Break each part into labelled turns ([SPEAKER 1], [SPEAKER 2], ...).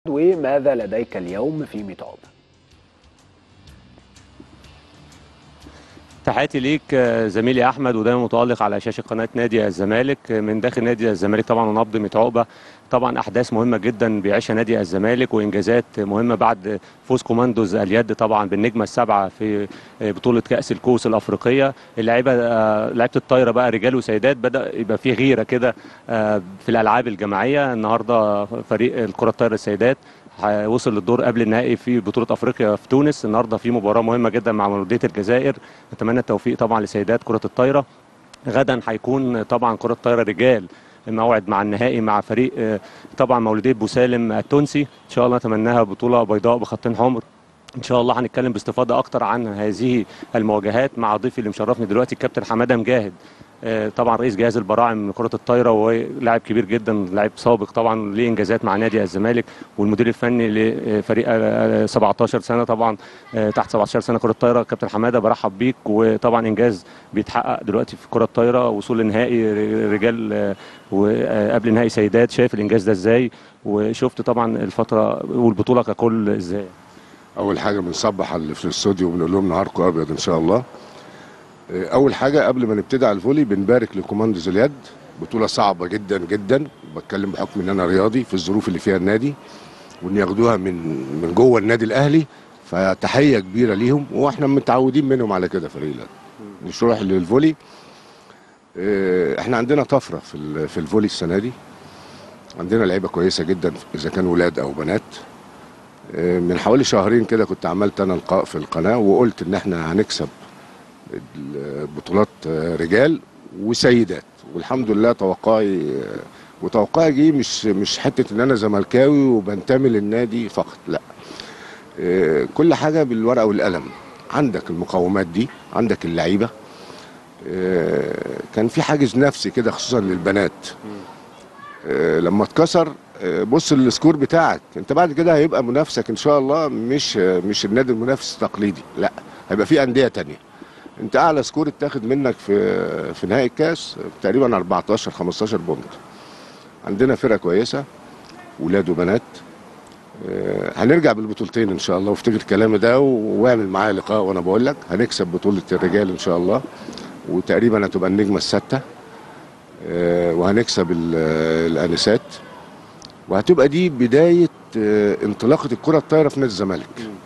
[SPEAKER 1] وماذا لديك اليوم في ميتاب
[SPEAKER 2] تحياتي ليك آه، زميلي احمد ودايما متالق على شاشه قناه نادي الزمالك آه، من داخل نادي الزمالك طبعا ونبض متعوبه طبعا احداث مهمه جدا بيعيشها نادي الزمالك وانجازات مهمه بعد فوز كوماندوز اليد طبعا بالنجمه السابعه في آه، بطوله كاس الكؤوس الافريقيه اللعيبه آه، لعيبه الطايره بقى رجال وسيدات بدا يبقى في غيره كده آه، في الالعاب الجماعيه النهارده فريق الكره الطايره السيدات وصل للدور قبل النهائي في بطوله افريقيا في تونس النهارده في مباراه مهمه جدا مع مولوديه الجزائر نتمنى التوفيق طبعا لسيدات كره الطايره غدا هيكون طبعا كره الطايره رجال موعد مع النهائي مع فريق آه، طبعا مولوديه بوسالم التونسي ان شاء الله نتمناها بطوله بيضاء بخطين حمر ان شاء الله هنتكلم باستفاضه اكتر عن هذه المواجهات مع ضيفي اللي مشرفني دلوقتي الكابتن حماده مجاهد آه، طبعا رئيس جهاز البراعم من كره الطايره ولاعب كبير جدا لاعب سابق طبعا ليه انجازات مع نادي الزمالك والمدير الفني لفريق آه، 17 سنه طبعا آه، تحت 17 سنه كره الطايره كابتن حماده برحب بيك وطبعا انجاز بيتحقق دلوقتي في كره الطايره وصول لنهائي رجال آه، وقبل نهائي سيدات شايف الانجاز ده ازاي وشفت طبعا الفتره والبطوله ككل ازاي
[SPEAKER 3] اول حاجه بنصبح على اللي في الاستوديو وبنقول لهم نهاركم ابيض ان شاء الله آه، اول حاجه قبل ما نبتدي على الفولي بنبارك لكوماندوز اليد بطوله صعبه جدا جدا بتكلم بحكم ان انا رياضي في الظروف اللي فيها النادي وان ياخدوها من من جوه النادي الاهلي فتحيه كبيره ليهم واحنا متعودين منهم على كده فريق اليد مش نروح للفولي آه، احنا عندنا طفره في ال- في الفولي السنه دي عندنا لعيبه كويسه جدا اذا كانوا ولاد او بنات من حوالي شهرين كده كنت عملت انا لقاء في القناه وقلت ان احنا هنكسب البطولات رجال وسيدات والحمد لله توقعي وتوقعي جه مش مش حته ان انا زملكاوي وبنتمي للنادي فقط لا كل حاجه بالورقه والقلم عندك المقومات دي عندك اللعيبه كان في حاجز نفسي كده خصوصا للبنات آه، لما اتكسر آه، بص للسكور بتاعك انت بعد كده هيبقى منافسك ان شاء الله مش آه، مش النادي المنافس التقليدي لا هيبقى في انديه تانية انت اعلى سكور اتاخد منك في في نهائي الكاس تقريبا 14 15 بونت عندنا فرقه كويسه ولاد وبنات آه، هنرجع بالبطولتين ان شاء الله وافتكر كلامي ده واعمل معايا لقاء وانا بقول لك هنكسب بطوله الرجال ان شاء الله وتقريبا هتبقى النجمه السادسه آه، وهنكسب ال- آه، الانسات وهتبقى دي بدايه آه، انطلاقه الكره الطايره في نادي الزمالك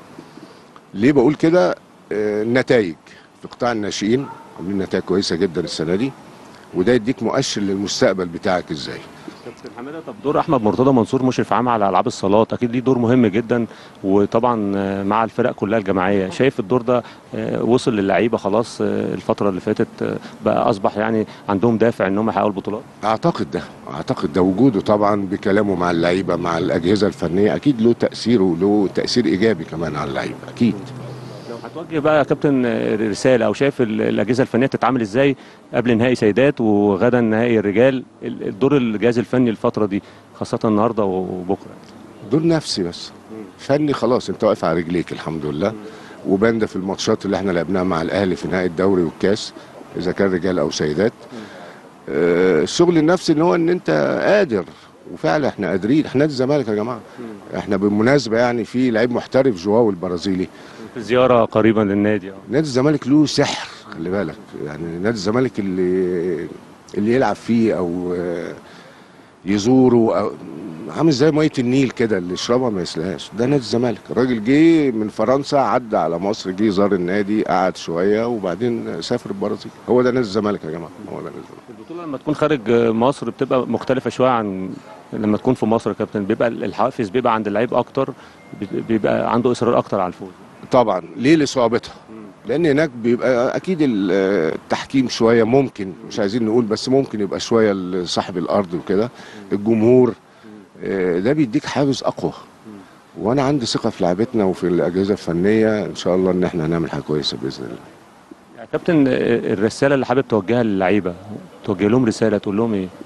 [SPEAKER 3] ليه بقول كده آه، النتائج في قطاع الناشئين عاملين نتائج كويسه جدا السنه دي وده يديك مؤشر للمستقبل بتاعك ازاي
[SPEAKER 2] كابتن حماده طب دور احمد مرتضى منصور مشرف عام على العاب الصالات اكيد ليه دور مهم جدا وطبعا آه، مع الفرق كلها الجماعيه شايف الدور ده آه، وصل للعيبه خلاص آه، الفتره اللي فاتت آه، بقى اصبح يعني عندهم دافع ان هم يحققوا البطولات
[SPEAKER 3] اعتقد ده اعتقد ده وجوده طبعا بكلامه مع اللعيبه مع الاجهزه الفنيه اكيد له تاثير وله تاثير ايجابي كمان على اللعيبه اكيد
[SPEAKER 2] لو هتوجه بقى يا كابتن آه، رساله او شايف ال- الاجهزه الفنيه تتعامل ازاي قبل نهائي سيدات وغدا نهائي الرجال ال- الدور الجهاز الفني الفتره دي خاصه النهارده وبكره
[SPEAKER 3] دور نفسي بس فني خلاص انت واقف على رجليك الحمد لله وبان ده في الماتشات اللي احنا لعبناها مع الاهلي في نهائي الدوري والكاس اذا كان رجال او سيدات آه، الشغل النفسي ان هو ان انت قادر وفعلا احنا قادرين احنا نادي الزمالك يا جماعه احنا بالمناسبه يعني في لعيب محترف جواو البرازيلي
[SPEAKER 2] في زياره قريبا للنادي آه.
[SPEAKER 3] نادي الزمالك له سحر خلي بالك يعني نادي الزمالك اللي اللي يلعب فيه او آه، يزوره او عامل زي ميه النيل كده اللي يشربها ما يسلهاش ده نادي الزمالك الراجل جه من فرنسا عدى على مصر جه زار النادي قعد شويه وبعدين سافر البرازيل هو ده نادي الزمالك يا جماعه هو ده نادي الزمالك
[SPEAKER 2] البطوله لما تكون خارج مصر بتبقى مختلفه شويه عن لما تكون في مصر يا كابتن بيبقى الحافز بيبقى عند اللعيب اكتر بيبقى عنده اصرار اكتر على الفوز
[SPEAKER 3] طبعا ليه لصعوبتها لان هناك بيبقى اكيد ال- التحكيم شويه ممكن مش عايزين نقول بس ممكن يبقى شويه لصاحب الارض وكده الجمهور آه، ده بيديك حافز اقوى وانا عندي ثقه في لعبتنا وفي الاجهزه الفنيه ان شاء الله ان احنا هنعمل حاجه كويسه باذن الله
[SPEAKER 2] يعني كابتن الرساله اللي حابب توجهها للعيبه توجه لهم رساله تقول لهم ايه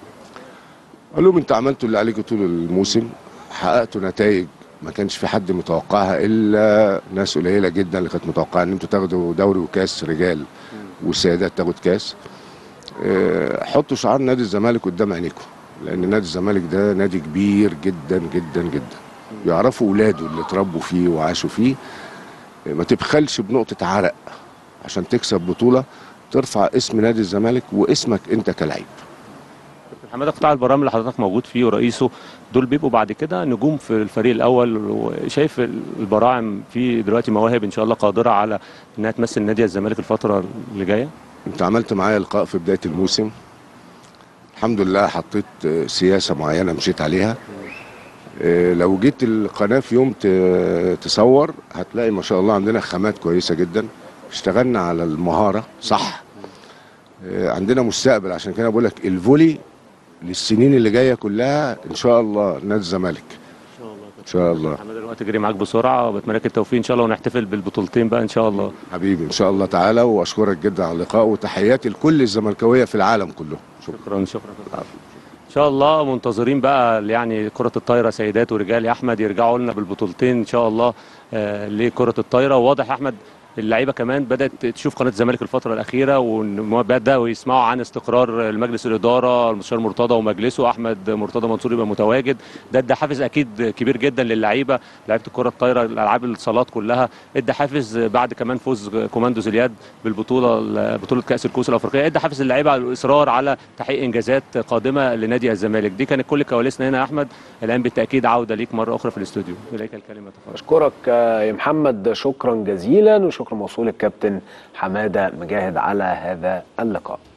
[SPEAKER 3] قال لهم انتوا عملتوا اللي عليكم طول الموسم حققتوا نتائج ما كانش في حد متوقعها الا ناس قليله جدا اللي كانت متوقعه ان انتوا تاخدوا دوري وكاس رجال والسيدات تاخد كاس آه، حطوا شعار نادي الزمالك قدام عينيكم لان نادي الزمالك ده نادي كبير جدا جدا جدا يعرفوا ولاده اللي اتربوا فيه وعاشوا فيه ما تبخلش بنقطه عرق عشان تكسب بطوله ترفع اسم نادي الزمالك واسمك انت كلاعب
[SPEAKER 2] حماده قطاع البرامج اللي حضرتك موجود فيه ورئيسه دول بيبقوا بعد كده نجوم في الفريق الاول وشايف البراعم في دلوقتي مواهب ان شاء الله قادره على انها تمثل نادي الزمالك الفتره اللي جايه
[SPEAKER 3] انت عملت معايا لقاء في بدايه الموسم الحمد لله حطيت آه، سياسه معينه مشيت عليها آه، لو جيت القناه في يوم ت- تصور هتلاقي ما شاء الله عندنا خامات كويسه جدا اشتغلنا على المهاره صح آه، عندنا مستقبل عشان كده بقول لك الفولي للسنين اللي جايه كلها ان شاء الله نادي الزمالك ان شاء الله
[SPEAKER 2] حماده الوقت جري معاك بسرعه وبتمنى لك التوفيق ان شاء الله ونحتفل بالبطولتين بقى ان شاء الله
[SPEAKER 3] حبيبي ان شاء الله تعالى واشكرك جدا على اللقاء وتحياتي لكل الزملكاويه في العالم كله شكرا
[SPEAKER 2] شكرا شكرا ان شاء الله منتظرين بقى يعني كره الطايره سيدات ورجال يا احمد يرجعوا لنا بالبطولتين ان شاء الله آه لكره الطايره وواضح يا احمد اللعيبه كمان بدات تشوف قناه الزمالك الفتره الاخيره وبداوا يسمعوا عن استقرار مجلس الاداره المستشار مرتضى ومجلسه احمد مرتضى منصور يبقى متواجد ده ادى حافز اكيد كبير جدا للعيبه لعيبه الكره الطايره الالعاب الصالات كلها ادى حافز بعد كمان فوز كوماندوز اليد بالبطوله بطوله كاس الكؤوس الافريقيه ادى حافز للعيبه على الاصرار على تحقيق انجازات قادمه لنادي الزمالك دي كانت كل كواليسنا هنا يا احمد الان بالتاكيد عوده ليك مره اخرى في الاستوديو اليك الكلمه تفضل
[SPEAKER 1] اشكرك آه، يا محمد شكرا جزيلا وشكر موصول الكابتن حماده مجاهد على هذا اللقاء